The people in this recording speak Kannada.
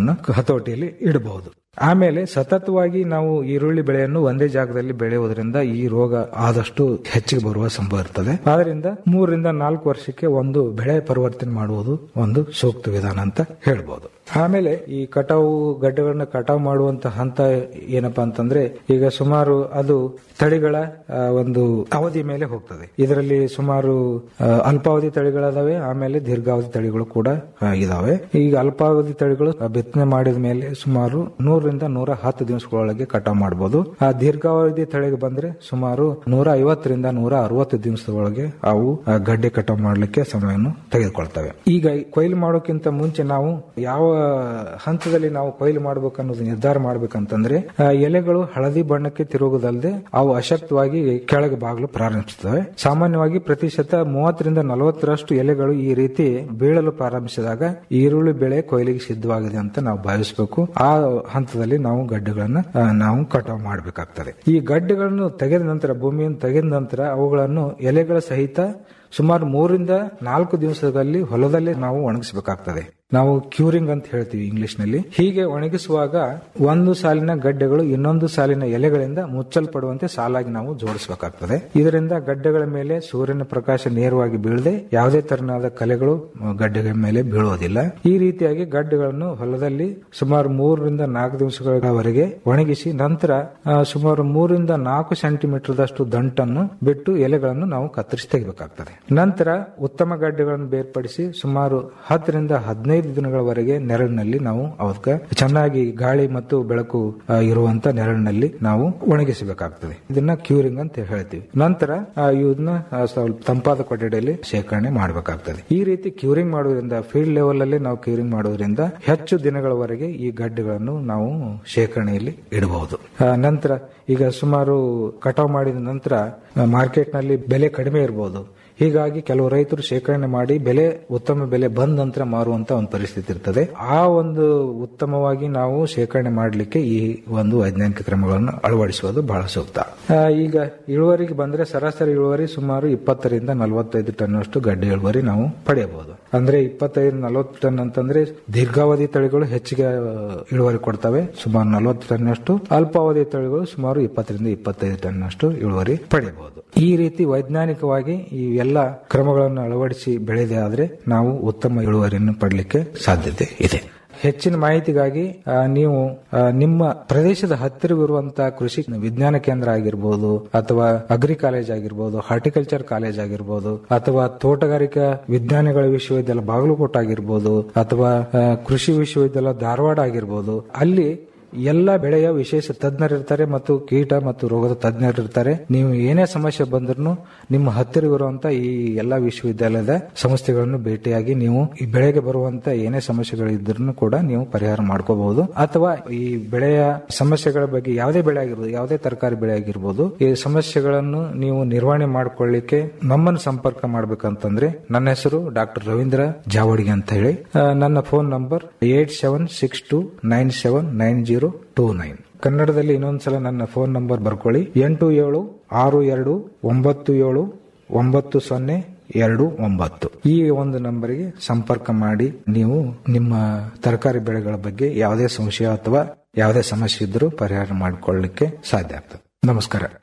ಹತೋಟಿಯಲ್ಲಿ ಇಡಬಹುದು ಆಮೇಲೆ ಸತತವಾಗಿ ನಾವು ಈರುಳ್ಳಿ ಬೆಳೆಯನ್ನು ಒಂದೇ ಜಾಗದಲ್ಲಿ ಬೆಳೆಯುವುದರಿಂದ ಈ ರೋಗ ಆದಷ್ಟು ಹೆಚ್ಚಿಗೆ ಬರುವ ಸಂಭವ ಇರ್ತದೆ ಆದ್ರಿಂದ ಮೂರರಿಂದ ನಾಲ್ಕು ವರ್ಷಕ್ಕೆ ಒಂದು ಬೆಳೆ ಪರಿವರ್ತನೆ ಮಾಡುವುದು ಒಂದು ಸೂಕ್ತ ವಿಧಾನ ಅಂತ ಹೇಳ್ಬೋದು ಆಮೇಲೆ ಈ ಕಟಾವು ಗಡ್ಡೆಗಳನ್ನ ಕಟಾವು ಮಾಡುವಂತ ಹಂತ ಏನಪ್ಪಾ ಅಂತಂದ್ರೆ ಈಗ ಸುಮಾರು ಅದು ತಳಿಗಳ ಆ, ಒಂದು ಅವಧಿ ಮೇಲೆ ಹೋಗ್ತದೆ ಇದರಲ್ಲಿ ಸುಮಾರು ಆ, ಅಲ್ಪಾವಧಿ ತಳಿಗಳದಾವೆ ಆಮೇಲೆ ದೀರ್ಘಾವಧಿ ತಳಿಗಳು ಕೂಡ ಆ, ಇದಾವೆ ಈಗ ಅಲ್ಪಾವಧಿ ತಳಿಗಳು ಆ, ಬಿತ್ತನೆ ಮಾಡಿದ ಮೇಲೆ ಸುಮಾರು ನೂರರಿಂದ ನೂರ ಹತ್ತು ದಿವಸಗಳೊಳಗೆ ಕಟಾವು ಮಾಡಬಹುದು ಆ ದೀರ್ಘಾವಧಿ ತಳಿಗೆ ಬಂದ್ರೆ ಸುಮಾರು ನೂರ ಐವತ್ತರಿಂದ ನೂರ ಅರವತ್ತು ದಿವಸದೊಳಗೆ ಅವು ಆ, ಗಡ್ಡೆ ಕಟಾವು ಮಾಡಲಿಕ್ಕೆ ಸಮಯವನ್ನು ತೆಗೆದುಕೊಳ್ತವೆ ಈಗ ಕೊಯ್ಲು ಮಾಡೋಕ್ಕಿಂತ ಮುಂಚೆ ನಾವು ಯಾವ ಹಂತದಲ್ಲಿ ನಾವು ಕೊಯ್ಲು ಮಾಡ್ಬೇಕು ಅನ್ನೋದು ನಿರ್ಧಾರ ಮಾಡ್ಬೇಕಂತಂದ್ರೆ ಆ, ಎಲೆಗಳು ಹಳದಿ ಬಣ್ಣಕ್ಕೆ ತಿರುಗುದಲ್ಲದೆ ಅವು ಅಶಕ್ತವಾಗಿ ಕೆಳಗೆ ಬಾಗಲು ಪ್ರಾರಂಭಿಸುತ್ತವೆ ಸಾಮಾನ್ಯವಾಗಿ ಪ್ರತಿಶತ ಮೂವತ್ತರಿಂದ ನಲವತ್ತರಷ್ಟು ಎಲೆಗಳು ಈ ರೀತಿ ಬೀಳಲು ಪ್ರಾರಂಭಿಸಿದಾಗ ಈರುಳ್ಳಿ ಬೆಳೆ ಕೊಯ್ಲಿಗೆ ಸಿದ್ಧವಾಗಿದೆ ಅಂತ ನಾವು ಭಾವಿಸಬೇಕು ಆ ಹಂತದಲ್ಲಿ ನಾವು ಗಡ್ಡೆಗಳನ್ನ ಆ, ನಾವು ಕಟಾವು ಮಾಡಬೇಕಾಗ್ತದೆ ಈ ಗಡ್ಡೆಗಳನ್ನು ತೆಗೆದ ನಂತರ ಭೂಮಿಯನ್ನು ತೆಗೆದ ನಂತರ ಅವುಗಳನ್ನು ಎಲೆಗಳ ಸಹಿತ ಸುಮಾರು ಮೂರಿಂದ ನಾಲ್ಕು ದಿವಸದಲ್ಲಿ ಹೊಲದಲ್ಲಿ ನಾವು ಒಣಗಿಸಬೇಕಾಗ್ತದೆ ನಾವು ಕ್ಯೂರಿಂಗ್ ಅಂತ ಹೇಳ್ತೀವಿ ಇಂಗ್ಲಿಷ್ ನಲ್ಲಿ ಹೀಗೆ ಒಣಗಿಸುವಾಗ ಒಂದು ಸಾಲಿನ ಗಡ್ಡೆಗಳು ಇನ್ನೊಂದು ಸಾಲಿನ ಎಲೆಗಳಿಂದ ಮುಚ್ಚಲ್ಪಡುವಂತೆ ಸಾಲಾಗಿ ನಾವು ಜೋಡಿಸಬೇಕಾಗ್ತದೆ ಇದರಿಂದ ಗಡ್ಡೆಗಳ ಮೇಲೆ ಸೂರ್ಯನ ಪ್ರಕಾಶ ನೇರವಾಗಿ ಬೀಳದೆ ಯಾವುದೇ ತರನಾದ ಕಲೆಗಳು ಆ, ಗಡ್ಡೆಗಳ ಮೇಲೆ ಬೀಳುವುದಿಲ್ಲ ಈ ರೀತಿಯಾಗಿ ಗಡ್ಡೆಗಳನ್ನು ಹೊಲದಲ್ಲಿ ಸುಮಾರು ಮೂರರಿಂದ ನಾಲ್ಕು ದಿವಸಗಳವರೆಗೆ ಒಣಗಿಸಿ ನಂತರ ಆ, ಸುಮಾರು ಮೂರರಿಂದ ನಾಲ್ಕು ಸೆಂಟಿಮೀಟರ್ ದಷ್ಟು ದಂಟನ್ನು ಬಿಟ್ಟು ಎಲೆಗಳನ್ನು ನಾವು ಕತ್ತರಿಸಿ ತೆಗಿಬೇಕಾಗ್ತದೆ ನಂತರ ಉತ್ತಮ ಗಡ್ಡೆಗಳನ್ನು ಬೇರ್ಪಡಿಸಿ ಸುಮಾರು ಹತ್ತರಿಂದ ಹದಿನೈದು ದಿನಗಳವರೆಗೆ ನೆರಳಿನಲ್ಲಿ ನಾವು ಅವಕ್ಕೆ ಚೆನ್ನಾಗಿ ಗಾಳಿ ಮತ್ತು ಬೆಳಕು ಆ, ಇರುವಂತ ನೆರಳಿನಲ್ಲಿ ನಾವು ಒಣಗಿಸಬೇಕಾಗ್ತದೆ ಇದನ್ನ ಕ್ಯೂರಿಂಗ್ ಅಂತ ಹೇಳ್ತೀವಿ ನಂತರ ಆ, ಇದನ್ನ ಆ, ಸ್ವಲ್ಪ ತಂಪಾದ ಕೊಠಡಿಯಲ್ಲಿ ಶೇಖರಣೆ ಮಾಡಬೇಕಾಗ್ತದೆ ಈ ರೀತಿ ಕ್ಯೂರಿಂಗ್ ಮಾಡೋದ್ರಿಂದ ಫೀಲ್ಡ್ ಲೆವೆಲ್ ಅಲ್ಲಿ ನಾವು ಕ್ಯೂರಿಂಗ್ ಮಾಡೋದ್ರಿಂದ ಹೆಚ್ಚು ದಿನಗಳವರೆಗೆ ಈ ಗಡ್ಡೆಗಳನ್ನು ನಾವು ಶೇಖರಣೆಯಲ್ಲಿ ಇಡಬಹುದು ಆ, ನಂತರ ಈಗ ಸುಮಾರು ಕಟಾವು ಮಾಡಿದ ನಂತರ ಮಾರ್ಕೆಟ್ ನಲ್ಲಿ ಬೆಲೆ ಕಡಿಮೆ ಇರಬಹುದು ಹೀಗಾಗಿ ಕೆಲವು ರೈತರು ಶೇಖರಣೆ ಮಾಡಿ ಬೆಲೆ ಉತ್ತಮ ಬೆಲೆ ಬಂದ ನಂತರ ಮಾರುವಂತ ಒಂದು ಪರಿಸ್ಥಿತಿ ಇರ್ತದೆ ಆ ಒಂದು ಉತ್ತಮವಾಗಿ ನಾವು ಶೇಖರಣೆ ಮಾಡಲಿಕ್ಕೆ ಈ ಒಂದು ವೈಜ್ಞಾನಿಕ ಕ್ರಮಗಳನ್ನು ಅಳವಡಿಸುವುದು ಬಹಳ ಸೂಕ್ತ ಆ, ಈಗ ಇಳುವರಿಗೆ ಬಂದ್ರೆ ಸರಾಸರಿ ಇಳುವರಿ ಸುಮಾರು ಇಪ್ಪತ್ತರಿಂದ ನಲವತ್ತೈದು ಟನ್ ಅಷ್ಟು ಗಡ್ಡೆ ಇಳುವರಿ ನಾವು ಪಡೆಯಬಹುದು ಅಂದ್ರೆ ಇಪ್ಪತ್ತೈದು ನಲವತ್ತು ಟನ್ ಅಂತಂದ್ರೆ ದೀರ್ಘಾವಧಿ ತಳಿಗಳು ಹೆಚ್ಚಿಗೆ ಆ, ಇಳುವರಿ ಕೊಡ್ತವೆ ಸುಮಾರು ನಲವತ್ತು ಟನ್ ಅಷ್ಟು ಅಲ್ಪಾವಧಿ ತಳಿಗಳು ಸುಮಾರು ಇಪ್ಪತ್ತರಿಂದ ಇಪ್ಪತ್ತೈದು ಟನ್ ಅಷ್ಟು ಇಳುವರಿ ಪಡೆಯಬಹುದು ಈ ರೀತಿ ವೈಜ್ಞಾನಿಕವಾಗಿ ಈ ಎಲ್ಲ ಕ್ರಮಗಳನ್ನು ಅಳವಡಿಸಿ ಬೆಳೆದೇ ಆದ್ರೆ ನಾವು ಉತ್ತಮ ಇಳುವರಿಯನ್ನು ಪಡಲಿಕ್ಕೆ ಸಾಧ್ಯತೆ ಇದೆ ಹೆಚ್ಚಿನ ಮಾಹಿತಿಗಾಗಿ ಆ, ನೀವು ಆ, ನಿಮ್ಮ ಪ್ರದೇಶದ ಹತ್ತಿರವಿರುವಂತಹ ಕೃಷಿ ವಿಜ್ಞಾನ ಕೇಂದ್ರ ಆಗಿರ್ಬೋದು ಅಥವಾ ಅಗ್ರಿ ಕಾಲೇಜ್ ಆಗಿರ್ಬೋದು ಹಾರ್ಟಿಕಲ್ಚರ್ ಕಾಲೇಜ್ ಆಗಿರ್ಬೋದು ಅಥವಾ ತೋಟಗಾರಿಕಾ ವಿಜ್ಞಾನಿಗಳ ವಿಶ್ವವಿದ್ಯಾಲಯ ಬಾಗಲಕೋಟೆ ಆಗಿರ್ಬೋದು ಅಥವಾ ಆ, ಕೃಷಿ ವಿಶ್ವವಿದ್ಯಾಲಯ ಧಾರವಾಡ ಆಗಿರ್ಬೋದು ಅಲ್ಲಿ ಎಲ್ಲ ಬೆಳೆಯ ವಿಶೇಷ ತಜ್ಞರಿರ್ತಾರೆ ಮತ್ತು ಕೀಟ ಮತ್ತು ರೋಗದ ತಜ್ಞರಿರ್ತಾರೆ ನೀವು ಏನೇ ಸಮಸ್ಯೆ ಬಂದ್ರೂ ನಿಮ್ಮ ಹತ್ತಿರವಿರುವಂತ ಈ ಎಲ್ಲಾ ವಿಶ್ವವಿದ್ಯಾಲಯದ ಸಂಸ್ಥೆಗಳನ್ನು ಭೇಟಿಯಾಗಿ ನೀವು ಈ ಬೆಳೆಗೆ ಬರುವಂತ ಏನೇ ಸಮಸ್ಯೆಗಳಿದ್ರೂ ಕೂಡ ನೀವು ಪರಿಹಾರ ಮಾಡ್ಕೋಬಹುದು ಅಥವಾ ಈ ಬೆಳೆಯ ಸಮಸ್ಯೆಗಳ ಬಗ್ಗೆ ಯಾವುದೇ ಬೆಳೆ ಆಗಿರ್ಬೋದು ಯಾವುದೇ ತರಕಾರಿ ಬೆಳೆ ಆಗಿರ್ಬೋದು ಈ ಸಮಸ್ಯೆಗಳನ್ನು ನೀವು ನಿರ್ವಹಣೆ ಮಾಡ್ಕೊಳ್ಳಿಕ್ಕೆ ನಮ್ಮನ್ನು ಸಂಪರ್ಕ ಮಾಡ್ಬೇಕಂತಂದ್ರೆ ನನ್ನ ಹೆಸರು ಡಾಕ್ಟರ್ ರವೀಂದ್ರ ಜಾವಡಿಗೆ ಅಂತ ಹೇಳಿ ಆ, ನನ್ನ phone number eight seven six two nine seven nine zero two nine ಕನ್ನಡದಲ್ಲಿ ಇನ್ನೊಂದ್ಸಲ ನನ್ನ ಫೋನ್ ನಂಬರ್ ಬರ್ಕೊಳ್ಳಿ ಎಂಟು ಏಳು ಆರು ಎರಡು ಒಂಬತ್ತು ಏಳು ಒಂಬತ್ತು ಸೊನ್ನೆ ಎರಡು ಒಂಬತ್ತು ಈ ಒಂದು ನಂಬರಿಗೆ ಸಂಪರ್ಕ ಮಾಡಿ ನೀವು ನಿಮ್ಮ ತರಕಾರಿ ಬೆಳೆಗಳ ಬಗ್ಗೆ ಯಾವುದೇ ಸಂಶಯ ಅಥವಾ ಯಾವುದೇ ಸಮಸ್ಯೆ ಇದ್ರೂ ಪರಿಹಾರ ಮಾಡಿಕೊಳ್ಳಲಿಕ್ಕೆ ಸಾಧ್ಯ ಆಗ್ತದೆ ನಮಸ್ಕಾರ